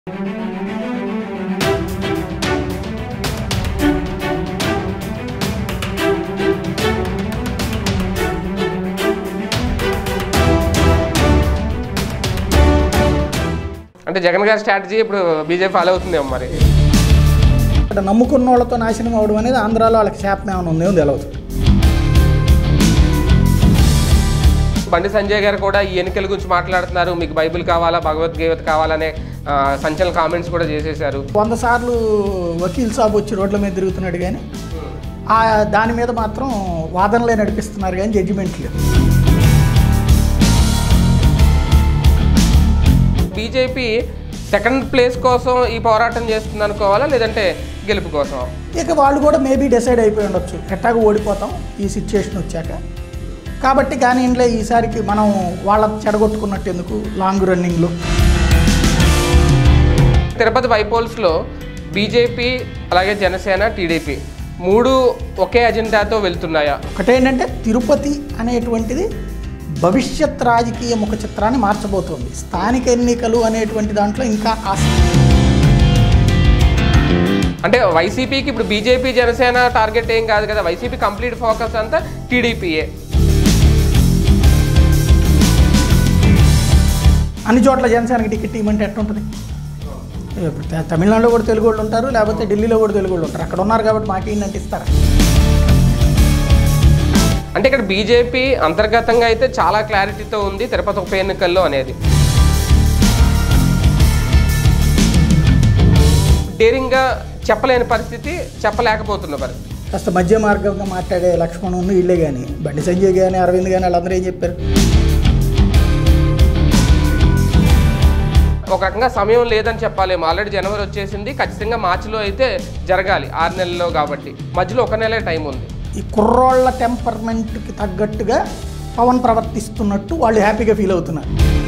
అంటే జగన్ గారి స్ట్రాటజీ ఇప్పుడు బీజేపీ ఫాలో అవుతుందేమో మరి ఇక్కడ నమ్ముకున్న వాళ్ళతో నాశనం అవడం అనేది ఆంధ్రాలో వాళ్ళకి శాపం ఏమైనా ఉందేమో తెలియదు బండి సంజయ్ గారు కూడా ఈ ఎన్నికల గురించి మాట్లాడుతున్నారు మీకు బైబిల్ కావాలా భగవద్గీత కావాలనే ఆ, సంచలన కామెంట్స్ కూడా చేసేశారు వంద సార్లు వకీల్ సాబ్ వచ్చి రోడ్ల మీద తిరుగుతున్నాడు కానీ ఆ దాని మీద మాత్రం వాదనలే నడిపిస్తున్నారు కానీ జడ్జిమెంట్ లేదు బీజేపీ సెకండ్ ప్లేస్ కోసం ఈ పోరాటం చేస్తుంది అనుకోవాలా లేదంటే గెలుపు కోసం ఇక వాళ్ళు కూడా మేబీ డిసైడ్ అయిపోయి ఉండొచ్చు ఎట్టాగా ఓడిపోతాం ఈ సిచ్యుయేషన్ వచ్చాక కాబట్టి కానీ ఇంట్లో ఈసారికి మనం వాళ్ళ చెడగొట్టుకున్నట్టు ఎందుకు లాంగ్ రన్నింగ్లో తిరుపతి బైపోల్స్లో బీజేపీ అలాగే జనసేన టీడీపీ మూడు ఒకే అజెండాతో వెళ్తున్నాయా ఒకటేంటంటే తిరుపతి అనేటువంటిది భవిష్యత్ రాజకీయ ముఖ చిత్రాన్ని మార్చబోతోంది స్థానిక ఎన్నికలు అనేటువంటి దాంట్లో ఇంకా ఆసక్తి అంటే వైసీపీకి ఇప్పుడు బీజేపీ జనసేన టార్గెట్ ఏం కాదు కదా వైసీపీ కంప్లీట్ ఫోకస్ అంతా టీడీపీయే అన్ని చోట్ల జనసేనకి టికెట్ ఇవ్వమంటే ఎట్టుంటుంది ఇప్పుడు త- తమిళనాడులో కూడా తెలుగు వాళ్ళు ఉంటారు లేకపోతే ఢిల్లీలో కూడా తెలుగు వాళ్ళు ఉంటారు అక్కడ ఉన్నారు కాబట్టి మాకేంటంటే ఇస్తారా అంటే ఇక్కడ బీజేపీ అంతర్గతంగా అయితే చాలా క్లారిటీతో ఉంది తిరుపతి ఉప ఎన్నికల్లో అనేది డేరింగ్గా చెప్పలేని పరిస్థితి చెప్పలేకపోతున్న పరిస్థితి కాస్త మధ్య మార్గంగా మాట్లాడే లక్ష్మణ్ వీళ్ళే కానీ బండి సంజయ్ కానీ అరవింద్ కానీ వాళ్ళందరూ ఏం చెప్పారు ఒక రకంగా సమయం లేదని చెప్పాలేమో ఆల్రెడీ జనవరి వచ్చేసింది ఖచ్చితంగా మార్చిలో అయితే జరగాలి ఆరు నెలల్లో కాబట్టి మధ్యలో ఒక నెలే టైం ఉంది ఈ కుర్రోళ్ళ టెంపర్మెంట్కి తగ్గట్టుగా పవన్ ప్రవర్తిస్తున్నట్టు వాళ్ళు హ్యాపీగా ఫీల్ అవుతున్నారు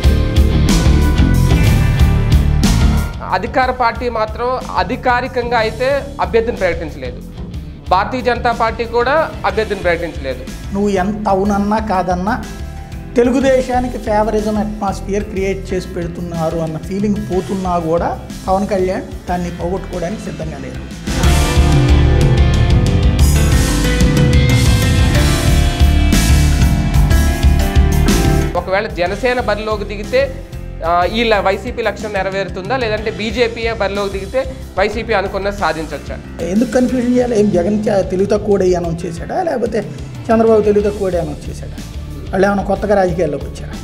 అధికార పార్టీ మాత్రం అధికారికంగా అయితే అభ్యర్థిని ప్రకటించలేదు భారతీయ జనతా పార్టీ కూడా అభ్యర్థిని ప్రకటించలేదు నువ్వు ఎంత అవునన్నా కాదన్నా తెలుగుదేశానికి ఫేవరిజం అట్మాస్ఫియర్ క్రియేట్ చేసి పెడుతున్నారు అన్న ఫీలింగ్ పోతున్నా కూడా పవన్ కళ్యాణ్ దాన్ని పోగొట్టుకోవడానికి సిద్ధంగా లేరు ఒకవేళ జనసేన బరిలోకి దిగితే ఆ, ఈ ల- వైసీపీ లక్ష్యం నెరవేరుతుందా లేదంటే బీజేపీ బరిలోకి దిగితే వైసీపీ అనుకున్నది సాధించవచ్చా ఎందుకు కన్ఫ్యూజన్ చేయాలి ఏం జగన్ చ- తెలివి తక్కువ అనౌన్స్ చేశాడా లేకపోతే చంద్రబాబు తెలివి తక్కువ అనౌన్స్ చేశాడా వాళ్ళు ఏమైనా కొత్తగా రాజకీయాల్లోకి వచ్చారా